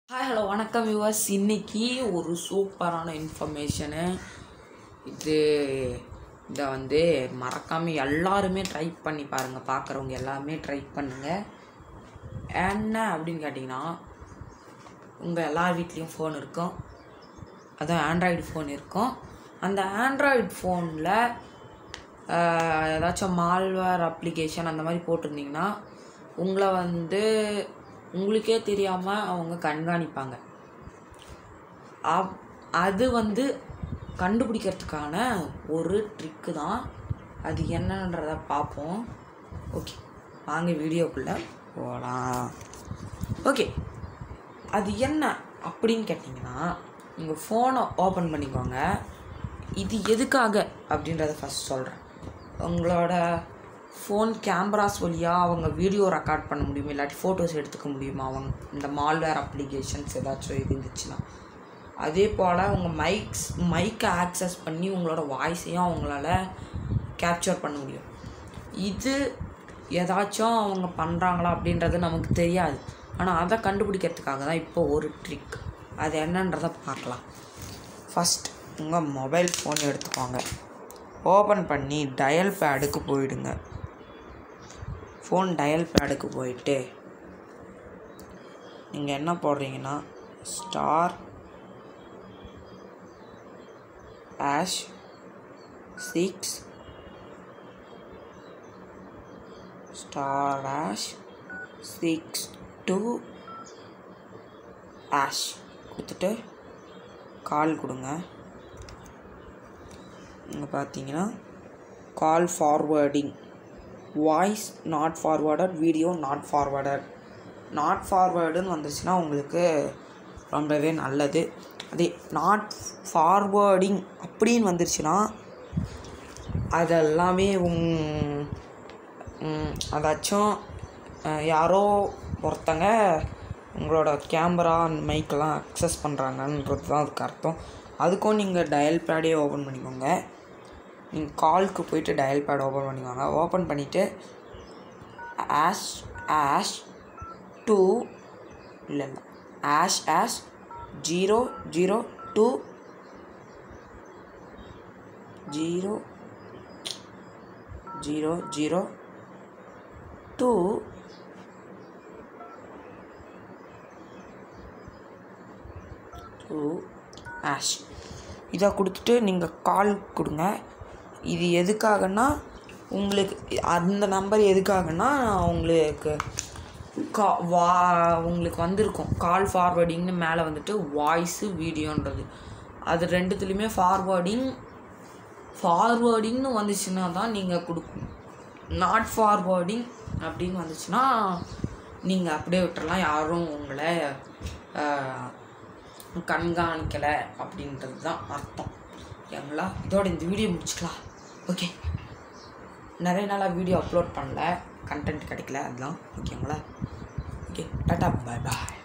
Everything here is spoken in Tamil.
ஹாய் ஹலோ வணக்கம் யுவர்ஸ் இன்னைக்கு ஒரு சூப்பரான இன்ஃபர்மேஷனு இது இதை வந்து மறக்காமல் எல்லாருமே ட்ரை பண்ணி பாருங்கள் பார்க்குறவங்க எல்லாமே ட்ரை பண்ணுங்கள் என்ன அப்படின்னு கேட்டிங்கன்னா உங்கள் எல்லார் வீட்லேயும் ஃபோன் இருக்கும் அதுவும் ஆண்ட்ராய்டு ஃபோன் இருக்கும் அந்த ஆண்ட்ராய்டு ஃபோனில் ஏதாச்சும் மால்வேர் அப்ளிகேஷன் அந்த மாதிரி போட்டிருந்தீங்கன்னா உங்களை வந்து உங்களுக்கே தெரியாமல் அவங்க கண்காணிப்பாங்க அப் அது வந்து கண்டுபிடிக்கிறதுக்கான ஒரு ட்ரிக்கு தான் அது என்னன்றத பார்ப்போம் ஓகே வாங்க வீடியோக்குள்ளே போகலாம் ஓகே அது என்ன அப்படின்னு கேட்டிங்கன்னா உங்கள் ஃபோனை ஓப்பன் பண்ணிக்கோங்க இது எதுக்காக அப்படின்றத ஃபஸ்ட் சொல்கிறேன் உங்களோட ஃபோன் கேமராஸ் வழியாக அவங்க வீடியோ ரெக்கார்ட் பண்ண முடியுமா இல்லாட்டி ஃபோட்டோஸ் எடுத்துக்க முடியுமா அவங்க இந்த மால்வேர் அப்ளிகேஷன்ஸ் ஏதாச்சும் இருந்துச்சுன்னா அதே போல் உங்கள் மைக்ஸ் மைக்கை ஆக்சஸ் பண்ணி உங்களோட வாய்ஸையும் அவங்களால கேப்சர் பண்ண முடியும் இது ஏதாச்சும் அவங்க பண்ணுறாங்களா அப்படின்றது நமக்கு தெரியாது ஆனால் அதை கண்டுபிடிக்கிறதுக்காக தான் இப்போ ஒரு ட்ரிக் அது என்னன்றதை பார்க்கலாம் ஃபஸ்ட் உங்கள் மொபைல் ஃபோன் எடுத்துக்கோங்க ஓப்பன் பண்ணி டயல் பேடுக்கு போயிடுங்க ஃபோன் டயல் பேடுக்கு போயிட்டு நீங்கள் என்ன போடுறீங்கன்னா star hash six star hash six two hash கொடுத்துட்டு கால் கொடுங்க இங்கே பார்த்தீங்கன்னா call forwarding voice not forwarded video not forwarded not ஃபார்வேர்டுன்னு வந்துச்சுன்னா உங்களுக்கு ரொம்பவே நல்லது அதே நாட் ஃபார்வேர்டிங் அப்படின்னு வந்துருச்சுன்னா அதெல்லாமே உங் ம், அதாச்சும் அஹ், யாரோ ஒருத்தங்க உங்களோட கேமரா அண்ட் மைக்கெல்லாம் அக்சஸ் பண்ணுறாங்கன்றது தான் அதுக்கு அர்த்தம் அதுக்கும் நீங்கள் டயல் பேடே ஓப்பன் பண்ணிக்கோங்க நீங்கள் கால்க்கு போயிட்டு டயல் பேட் ஓப்பன் பண்ணிக்கோங்க ஓப்பன் பண்ணிவிட்டு ஆஷ் ஆஷ் டூ இல்லை இல்லை hash hash zero zero two zero zero zero two two hash இதை கொடுத்துட்டு நீங்கள் கால் கொடுங்க இது எதுக்காகன்னா உங்களுக்கு அந்த நம்பர் எதுக்காகன்னா உங்களுக்கு கா வா உங்களுக்கு வந்திருக்கும் கால் ஃபார்வர்டிங்னு மேலே வந்துட்டு வாய்ஸு வீடியோன்றது அது ரெண்டுத்துலேயுமே ஃபார்வர்டிங் ஃபார்வர்டிங்னு வந்துச்சுன்னா தான் நீங்கள் கொடுக்கணும் நாட் ஃபார்வர்டிங் அப்படின்னு வந்துச்சுன்னா நீங்கள் அப்படியே விட்டுறலாம் யாரும் உங்களை ஆஹ், கண்காணிக்கலை அப்படின்றது தான் அர்த்தம் ஓகேங்களா இதோட இந்த வீடியோ முடிச்சுக்கலாம் ஓகே நிறைய நாளாக வீடியோ அப்லோட் பண்ணல கண்டென்ட் கிடைக்கல அதெல்லாம் ஓகேங்களா ஓகே டாட்டா பாய் பாய்